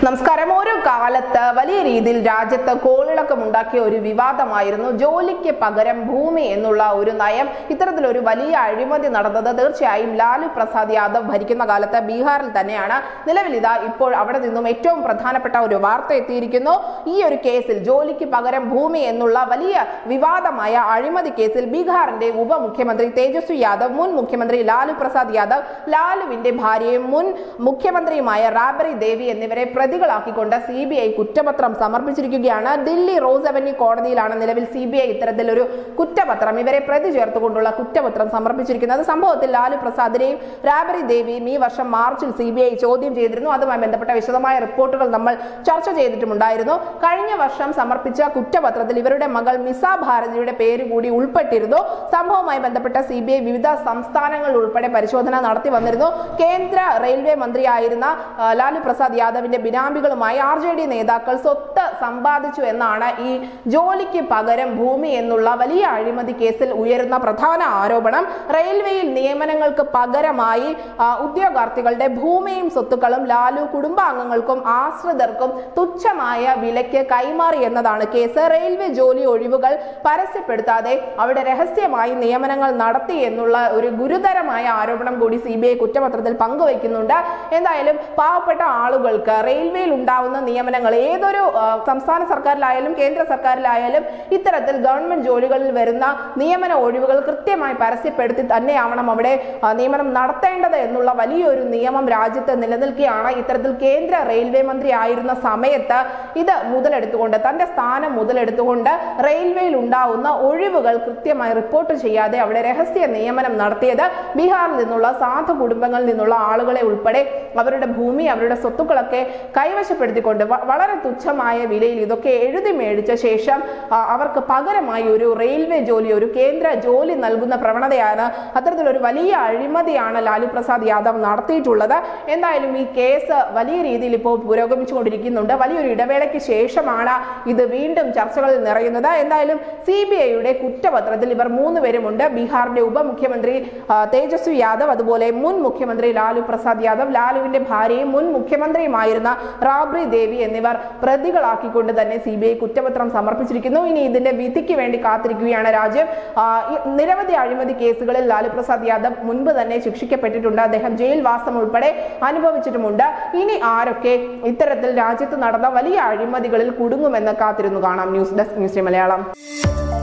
നമസ്കാരം ഒരു കാലത്ത് വലിയ രീതിയിൽ രാജ്യത്ത് കോളിളക്കമുണ്ടാക്കിയ ഒരു വിവാദമായിരുന്നു ജോലിക്ക് പകരം ഭൂമി എന്നുള്ള ഒരു നയം ഇത്തരത്തിലൊരു വലിയ അഴിമതി നടന്നത് തീർച്ചയായും ലാലു പ്രസാദ് യാദവ് ഭരിക്കുന്ന കാലത്ത് ബീഹാറിൽ തന്നെയാണ് നിലവിൽ ഇതാ ഇപ്പോൾ അവിടെ നിന്നും ഏറ്റവും പ്രധാനപ്പെട്ട ഒരു വാർത്ത എത്തിയിരിക്കുന്നു ഈ ഒരു കേസിൽ ജോലിക്ക് പകരം ഭൂമി എന്നുള്ള വലിയ വിവാദമായ അഴിമതി കേസിൽ ബീഹാറിന്റെ ഉപമുഖ്യമന്ത്രി തേജസ്വി യാദവ് മുൻ മുഖ്യമന്ത്രി ലാലു പ്രസാദ് യാദവ് ലാലുവിന്റെ ഭാര്യയും മുൻ മുഖ്യമന്ത്രിയുമായ റാബറി ദേവി എന്നിവരെ പ്രതികളാക്കിക്കൊണ്ട് സി ബി ഐ കുറ്റപത്രം സമർപ്പിച്ചിരിക്കുകയാണ് ദില്ലി റോസ് അവന്യൂ കോടതിയിലാണ് നിലവിൽ സി ബി ഐ ഇത്തരത്തിലൊരു കുറ്റപത്രം ഇവരെ പ്രതി ചേർത്തുകൊണ്ടുള്ള കുറ്റപത്രം സമർപ്പിച്ചിരിക്കുന്നത് സംഭവത്തിൽ ലാലു പ്രസാദിനെയും റാബറി ദേവിയും ഈ വർഷം മാർച്ചിൽ സി ബി ഐ ചോദ്യം ചെയ്തിരുന്നു അതുമായി ബന്ധപ്പെട്ട വിശദമായ റിപ്പോർട്ടുകൾ നമ്മൾ ചർച്ച ചെയ്തിട്ടുമുണ്ടായിരുന്നു കഴിഞ്ഞ വർഷം സമർപ്പിച്ച കുറ്റപത്രത്തിൽ ഇവരുടെ മകൾ മിസ ഭാരതിയുടെ പേര് കൂടി ഉൾപ്പെട്ടിരുന്നു സംഭവവുമായി ബന്ധപ്പെട്ട സി ബി ഐ വിവിധ സംസ്ഥാനങ്ങൾ ഉൾപ്പെടെ പരിശോധന നടത്തി വന്നിരുന്നു കേന്ദ്ര റെയിൽവേ മന്ത്രിയായിരുന്ന ആ, ലാലു പ്രസാദ് യാദവിന്റെ ബിനാമികളുമായി ആർ ജെ ഡി നേതാക്കൾ സ്വത്ത് സമ്പാദിച്ചു എന്നാണ് ഈ ജോലിക്ക് പകരം ഭൂമി എന്നുള്ള വലിയ അഴിമതി കേസിൽ ഉയരുന്ന പ്രധാന ആരോപണം റെയിൽവേയിൽ നിയമനങ്ങൾക്ക് പകരമായി ആ, ഉദ്യോഗാർത്ഥികളുടെ ഭൂമിയും സ്വത്തുക്കളും ലാലു കുടുംബാംഗങ്ങൾക്കും ആശ്രിതർക്കും തുച്ഛമായ വിലയ്ക്ക് കൈമാറി എന്നതാണ് കേസ് റെയിൽവേ ജോലി ഒഴിവുകൾ പരസ്യപ്പെടുത്താതെ അവിടെ രഹസ്യമായി നിയമനങ്ങൾ നടത്തി എന്നുള്ള ഒരു ഗുരുതരമായ ആരോപണം കൂടി സി ബി ഐ കുറ്റപത്രത്തിൽ പങ്കുവയ്ക്കുന്നുണ്ട് എന്തായാലും പാവപ്പെട്ട ആളുകൾക്ക് റെയിൽവേയിൽ ഉണ്ടാവുന്ന നിയമനങ്ങൾ ഏതൊരു ആ, സംസ്ഥാന സർക്കാരിലായാലും കേന്ദ്ര സർക്കാരിലായാലും ഇത്തരത്തിൽ ഗവൺമെന്റ് ജോലികളിൽ വരുന്ന നിയമന ഒഴിവുകൾ കൃത്യമായി പരസ്യപ്പെടുത്തി തന്നെയാവണം അവിടെ ആ, നിയമനം നടത്തേണ്ടത് എന്നുള്ള വലിയൊരു നിയമം രാജ്യത്ത് നിലനിൽക്കുകയാണ് ഇത്തരത്തിൽ കേന്ദ്ര റെയിൽവേ മന്ത്രി ആയിരുന്ന സമയത്ത് ഇത് മുതലെടുത്തുകൊണ്ട് തന്റെ സ്ഥാനം മുതലെടുത്തുകൊണ്ട് റെയിൽവേയിൽ ഉണ്ടാവുന്ന ഒഴിവുകൾ കൃത്യമായി റിപ്പോർട്ട് ചെയ്യാതെ അവിടെ രഹസ്യ നിയമനം നടത്തിയത് ബീഹാറിൽ നിന്നുള്ള സാധു കുടുംബങ്ങളിൽ നിന്നുള്ള ആളുകളെ ഉൾപ്പെടെ അവരുടെ ഭൂമി അവരുടെ സ്വത്തുക്കളൊക്കെ കൈവശപ്പെടുത്തിക്കൊണ്ട് വ- വളരെ തുച്ഛമായ വിലയിൽ ഇതൊക്കെ എഴുതി മേടിച്ച ശേഷം ആ, അവർക്ക് പകരമായി ഒരു റെയിൽവേ ജോലി ഒരു കേന്ദ്ര ജോലി നൽകുന്ന പ്രവണതയാണ് അത്തരത്തിലൊരു വലിയ അഴിമതിയാണ് ലാലു പ്രസാദ് യാദവ് നടത്തിയിട്ടുള്ളത് എന്തായാലും ഈ കേസ് വലിയ രീതിയിൽ ഇപ്പോൾ പുരോഗമിച്ചുകൊണ്ടിരിക്കുന്നുണ്ട് വലിയൊരു ഇടവേളയ്ക്ക് ശേഷമാണ് ഇത് വീണ്ടും ചർച്ചകളിൽ നിറയുന്നത് എന്തായാലും സി ബി ഐയുടെ കുറ്റപത്രത്തിൽ ഇവർ മൂന്ന് പേരുമുണ്ട് ബീഹാറിന്റെ ഉപമുഖ്യമന്ത്രി ആ, തേജസ്വി യാദവ് അതുപോലെ മുൻ മുഖ്യമന്ത്രി ലാലു പ്രസാദ് യാദവ് ലാലുവിന്റെ ഭാര്യയും മുൻ മുഖ്യമന്ത്രിയുമായിരുന്ന റാബ്രി ദേവി എന്നിവർ പ്രതികളാക്കിക്കൊണ്ട് തന്നെ സി ബി ഐ കുറ്റപത്രം സമർപ്പിച്ചിരിക്കുന്നു ഇനി ഇതിന്റെ വിധിക്ക് വേണ്ടി കാത്തിരിക്കുകയാണ് രാജ്യം ആ, ഈ നിരവധി അഴിമതി കേസുകളിൽ ലാലു പ്രസാദ് യാദവ് മുൻപ് തന്നെ ശിക്ഷിക്കപ്പെട്ടിട്ടുണ്ട് അദ്ദേഹം ജയിൽവാസം ഉൾപ്പെടെ അനുഭവിച്ചിട്ടുമുണ്ട് ഇനി ആരൊക്കെ ഇത്തരത്തിൽ രാജ്യത്ത് നടന്ന വലിയ അഴിമതികളിൽ കുടുങ്ങുമെന്ന് കാത്തിരുന്നു കാണാം news desk news day Malayalam